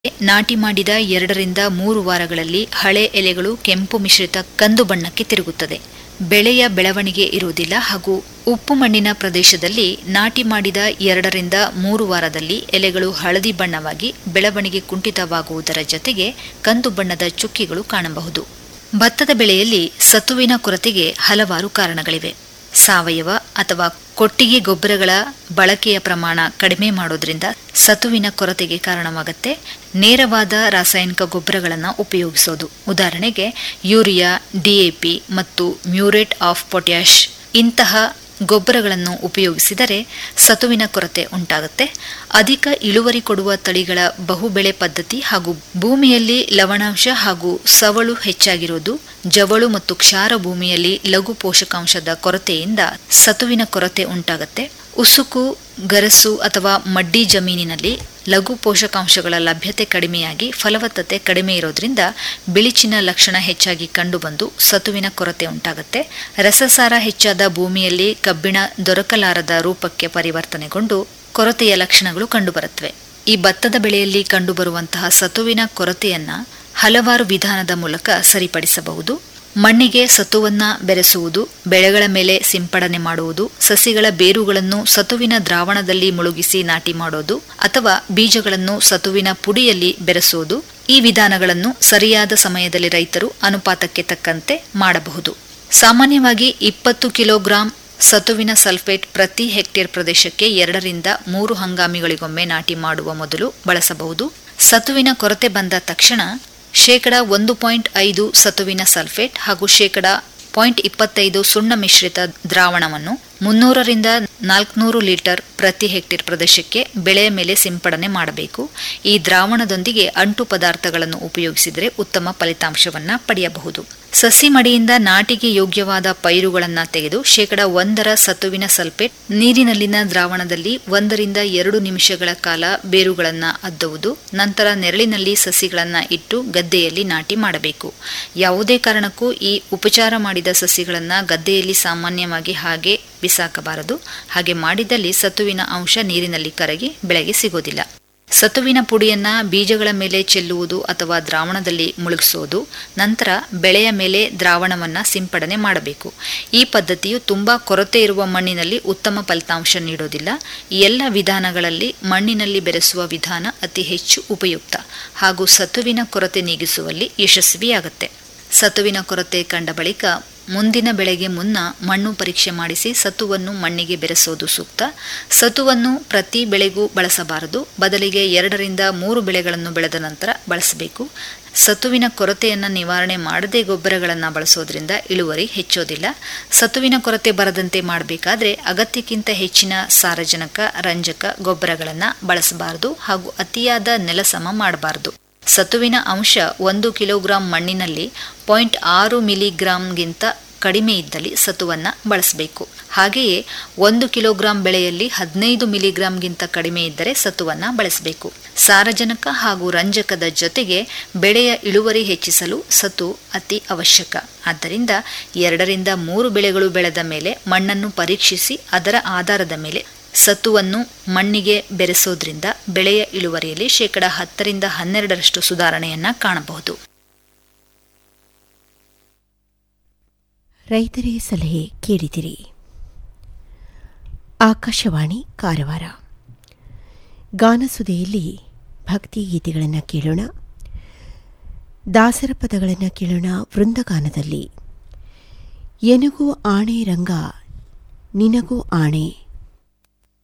ನಾಟಿ ಮಾಡಿದ ಎರಡರಿಂದ ಮೂರು ವಾರಗಳಲ್ಲಿ ಹಳೆ ಎಲೆಗಳು ಕೆಂಪು ಮಿಶ್ರಿತ ಕಂದು ಬಣ್ಣಕ್ಕೆ ತಿರುಗುತ್ತದೆ ಬೆಳೆಯ ಬೆಳವಣಿಗೆ ಇರುವುದಿಲ್ಲ ಹಾಗೂ ಉಪ್ಪು ಮಣ್ಣಿನ ಪ್ರದೇಶದಲ್ಲಿ ನಾಟಿ ಮಾಡಿದ ಎರಡರಿಂದ ಮೂರು ವಾರದಲ್ಲಿ ಎಲೆಗಳು ಹಳದಿ ಬಣ್ಣವಾಗಿ ಬೆಳವಣಿಗೆ ಕುಂಠಿತವಾಗುವುದರ ಜೊತೆಗೆ ಕಂದು ಬಣ್ಣದ ಚುಕ್ಕಿಗಳು ಕಾಣಬಹುದು ಭತ್ತದ ಬೆಳೆಯಲ್ಲಿ ಸತುವಿನ ಕೊರತೆಗೆ ಹಲವಾರು ಕಾರಣಗಳಿವೆ ಸಾವಯವ ಅಥವಾ ಕೊಟ್ಟಿಗೆ ಗೊಬ್ಬರಗಳ ಬಳಕೆಯ ಪ್ರಮಾಣ ಕಡಿಮೆ ಮಾಡೋದ್ರಿಂದ ಸತುವಿನ ಕೊರತೆಗೆ ಕಾರಣವಾಗುತ್ತೆ ನೇರವಾದ ರಾಸಾಯನಿಕ ಗೊಬ್ಬರಗಳನ್ನು ಉಪಯೋಗಿಸೋದು ಉದಾಹರಣೆಗೆ ಯೂರಿಯಾ ಡಿಎಪಿ ಮತ್ತು ಮ್ಯೂರೇಟ್ ಆಫ್ ಪೊಟ್ಯಾಷ್ ಇಂತಹ ಗೊಬ್ಬರಗಳನ್ನು ಉಪಯೋಗಿಸಿದರೆ ಸತುವಿನ ಕೊರತೆ ಉಂಟಾಗುತ್ತೆ ಅಧಿಕ ಇಳುವರಿ ಕೊಡುವ ತಳಿಗಳ ಬಹುಬೆಳೆ ಪದ್ಧತಿ ಹಾಗೂ ಭೂಮಿಯಲ್ಲಿ ಲವಣಾಂಶ ಹಾಗೂ ಸವಳು ಹೆಚ್ಚಾಗಿರುವುದು ಜವಳು ಮತ್ತು ಕ್ಷಾರ ಭೂಮಿಯಲ್ಲಿ ಲಘು ಪೋಷಕಾಂಶದ ಕೊರತೆಯಿಂದ ಸತುವಿನ ಕೊರತೆ ಉಂಟಾಗುತ್ತೆ ಉಸುಕು ಗರಸು ಅಥವಾ ಮಡ್ಡಿ ಜಮೀನಿನಲ್ಲಿ ಲಘು ಪೋಷಕಾಂಶಗಳ ಲಭ್ಯತೆ ಕಡಿಮೆಯಾಗಿ ಫಲವತ್ತತೆ ಕಡಿಮೆ ಇರೋದ್ರಿಂದ ಬಿಳಿಚಿನ ಲಕ್ಷಣ ಹೆಚ್ಚಾಗಿ ಕಂಡುಬಂದು ಸತುವಿನ ಕೊರತೆ ಉಂಟಾಗುತ್ತೆ ರಸಸಾರ ಹೆಚ್ಚಾದ ಭೂಮಿಯಲ್ಲಿ ಕಬ್ಬಿಣ ದೊರಕಲಾರದ ರೂಪಕ್ಕೆ ಪರಿವರ್ತನೆಗೊಂಡು ಕೊರತೆಯ ಲಕ್ಷಣಗಳು ಕಂಡುಬರುತ್ತವೆ ಈ ಭತ್ತದ ಬೆಳೆಯಲ್ಲಿ ಕಂಡುಬರುವಂತಹ ಸತುವಿನ ಕೊರತೆಯನ್ನ ಹಲವಾರು ವಿಧಾನದ ಮೂಲಕ ಸರಿಪಡಿಸಬಹುದು ಮಣ್ಣಿಗೆ ಸತುವನ್ನ ಬೆರೆಸುವುದು ಬೆಳೆಗಳ ಮೇಲೆ ಸಿಂಪಡಣೆ ಮಾಡುವುದು ಸಸಿಗಳ ಬೇರುಗಳನ್ನು ಸತುವಿನ ದ್ರಾವಣದಲ್ಲಿ ಮುಳುಗಿಸಿ ನಾಟಿ ಮಾಡೋದು ಅಥವಾ ಬೀಜಗಳನ್ನು ಸತುವಿನ ಪುಡಿಯಲ್ಲಿ ಬೆರೆಸುವುದು ಈ ವಿಧಾನಗಳನ್ನು ಸರಿಯಾದ ಸಮಯದಲ್ಲಿ ರೈತರು ಅನುಪಾತಕ್ಕೆ ತಕ್ಕಂತೆ ಮಾಡಬಹುದು ಸಾಮಾನ್ಯವಾಗಿ ಇಪ್ಪತ್ತು ಕಿಲೋಗ್ರಾಂ ಸತುವಿನ ಸಲ್ಫೇಟ್ ಪ್ರತಿ ಹೆಕ್ಟೇರ್ ಪ್ರದೇಶಕ್ಕೆ ಎರಡರಿಂದ ಮೂರು ಹಂಗಾಮಿಗಳಿಗೊಮ್ಮೆ ನಾಟಿ ಮಾಡುವ ಮೊದಲು ಬಳಸಬಹುದು ಸತುವಿನ ಕೊರತೆ ಬಂದ ತಕ್ಷಣ ಶೇಕಡ ಒಂದು ಪಾಯಿಂಟ್ ಐದು ಸತುವಿನ ಸಲ್ಫೇಟ್ ಹಾಗೂ ಶೇಕಡ ಪಾಯಿಂಟ್ ಇಪ್ಪತ್ತೈದು ಸುಣ್ಣ ಮಿಶ್ರಿತ ದ್ರಾವಣವನ್ನು ಮುನ್ನೂರರಿಂದ ನಾಲ್ಕುನೂರು ಲೀಟರ್ ಪ್ರತಿ ಹೆಕ್ಟೇರ್ ಪ್ರದೇಶಕ್ಕೆ ಬೆಳೆಯ ಮೇಲೆ ಸಿಂಪಡಣೆ ಮಾಡಬೇಕು ಈ ದ್ರಾವಣದೊಂದಿಗೆ ಅಂಟು ಪದಾರ್ಥಗಳನ್ನು ಉಪಯೋಗಿಸಿದರೆ ಉತ್ತಮ ಫಲಿತಾಂಶವನ್ನ ಪಡೆಯಬಹುದು ಸಸಿ ಮಡಿಯಿಂದ ನಾಟಿಗೆ ಯೋಗ್ಯವಾದ ಪೈರುಗಳನ್ನು ತೆಗೆದು ಶೇಕಡ ಒಂದರ ಸತುವಿನ ಸಲ್ಫೇಟ್ ನೀರಿನಲ್ಲಿನ ದ್ರಾವಣದಲ್ಲಿ ಒಂದರಿಂದ ಎರಡು ನಿಮಿಷಗಳ ಕಾಲ ಬೇರುಗಳನ್ನು ಅದ್ದುವುದು ನಂತರ ನೆರಳಿನಲ್ಲಿ ಸಸಿಗಳನ್ನು ಇಟ್ಟು ಗದ್ದೆಯಲ್ಲಿ ನಾಟಿ ಮಾಡಬೇಕು ಯಾವುದೇ ಕಾರಣಕ್ಕೂ ಈ ಉಪಚಾರ ಮಾಡಿದ ಸಸಿಗಳನ್ನು ಗದ್ದೆಯಲ್ಲಿ ಸಾಮಾನ್ಯವಾಗಿ ಹಾಗೆ ಬಿಸಾಕಬಾರದು ಹಾಗೆ ಮಾಡಿದಲ್ಲಿ ಸತುವಿನ ಅಂಶ ನೀರಿನಲ್ಲಿ ಕರಗಿ ಬೆಳೆಗೆ ಸಿಗೋದಿಲ್ಲ ಸತುವಿನ ಪುಡಿಯನ್ನ ಬೀಜಗಳ ಮೇಲೆ ಚೆಲ್ಲುವುದು ಅಥವಾ ದ್ರಾವಣದಲ್ಲಿ ಮುಳುಗಿಸುವುದು ನಂತರ ಬೆಳೆಯ ಮೇಲೆ ದ್ರಾವಣವನ್ನ ಸಿಂಪಡಣೆ ಮಾಡಬೇಕು ಈ ಪದ್ಧತಿಯು ತುಂಬಾ ಕೊರತೆ ಇರುವ ಮಣ್ಣಿನಲ್ಲಿ ಉತ್ತಮ ಫಲಿತಾಂಶ ನೀಡೋದಿಲ್ಲ ಈ ಎಲ್ಲ ವಿಧಾನಗಳಲ್ಲಿ ಮಣ್ಣಿನಲ್ಲಿ ಬೆರೆಸುವ ವಿಧಾನ ಅತಿ ಹೆಚ್ಚು ಉಪಯುಕ್ತ ಹಾಗೂ ಸತುವಿನ ಕೊರತೆ ನೀಗಿಸುವಲ್ಲಿ ಯಶಸ್ವಿಯಾಗುತ್ತೆ ಸತುವಿನ ಕೊರತೆ ಕಂಡ ಬಳಿಕ ಮುಂದಿನ ಬೆಳೆಗೆ ಮುನ್ನ ಮಣ್ಣು ಪರೀಕ್ಷೆ ಮಾಡಿಸಿ ಸತುವನ್ನು ಮಣ್ಣಿಗೆ ಬೆರೆಸೋದು ಸೂಕ್ತ ಸತುವನ್ನು ಪ್ರತಿ ಬೆಳೆಗೂ ಬಳಸಬಾರದು ಬದಲಿಗೆ ಎರಡರಿಂದ ಮೂರು ಬೆಳೆಗಳನ್ನು ಬೆಳೆದ ನಂತರ ಬಳಸಬೇಕು ಸತುವಿನ ಕೊರತೆಯನ್ನು ನಿವಾರಣೆ ಮಾಡದೆ ಗೊಬ್ಬರಗಳನ್ನು ಬಳಸೋದ್ರಿಂದ ಇಳುವರಿ ಹೆಚ್ಚೋದಿಲ್ಲ ಸತುವಿನ ಕೊರತೆ ಬರದಂತೆ ಮಾಡಬೇಕಾದ್ರೆ ಅಗತ್ಯಕ್ಕಿಂತ ಹೆಚ್ಚಿನ ಸಾರಜನಕ ರಂಜಕ ಗೊಬ್ಬರಗಳನ್ನು ಬಳಸಬಾರದು ಹಾಗೂ ಅತಿಯಾದ ನೆಲಸಮ ಮಾಡಬಾರದು ಸತುವಿನ ಅಂಶ ಒಂದು ಕಿಲೋಗ್ರಾಂ ಮಣ್ಣಿನಲ್ಲಿ ಪಾಯಿಂಟ್ ಆರು ಮಿಲಿಗ್ರಾಂಗಿಂತ ಕಡಿಮೆ ಇದ್ದಲ್ಲಿ ಸತುವನ್ನ ಬಳಸಬೇಕು ಹಾಗೆಯೇ ಒಂದು ಕಿಲೋಗ್ರಾಂ ಬೆಳೆಯಲ್ಲಿ ಹದಿನೈದು ಮಿಲಿಗ್ರಾಂಗಿಂತ ಕಡಿಮೆ ಇದ್ದರೆ ಸತುವನ್ನ ಬಳಸಬೇಕು ಸಾರಜನಕ ಹಾಗೂ ರಂಜಕದ ಜೊತೆಗೆ ಬೆಳೆಯ ಇಳುವರಿ ಹೆಚ್ಚಿಸಲು ಸತು ಅತಿ ಅವಶ್ಯಕ ಆದ್ದರಿಂದ ಎರಡರಿಂದ ಮೂರು ಬೆಳೆಗಳು ಬೆಳೆದ ಮೇಲೆ ಮಣ್ಣನ್ನು ಪರೀಕ್ಷಿಸಿ ಅದರ ಆಧಾರದ ಮೇಲೆ ಸತುವನ್ನು ಮಣ್ಣಿಗೆ ಬೆರೆಸೋದ್ರಿಂದ ಬೆಳೆಯ ಇಳುವರಿಯಲ್ಲಿ ಶೇಕಡ ಹತ್ತರಿಂದ ಹನ್ನೆರಡರಷ್ಟು ಸುಧಾರಣೆಯನ್ನ ಕಾಣಬಹುದು ರೈತರೇ ಸಲಹೆ ಕೇಳಿದಿರಿ ಆಕಾಶವಾಣಿ ಕಾರವಾರ ಗಾನಸುದೆಯಲ್ಲಿ ಭಕ್ತಿ ಗೀತೆಗಳನ್ನು ಕೇಳೋಣ ದಾಸರ ಪದಗಳನ್ನು ಕೇಳೋಣ ವೃಂದಗಾನದಲ್ಲಿ ಎನಗೂ ಆಣೆ ರಂಗ ನಿನಗೂ ಆಣೆ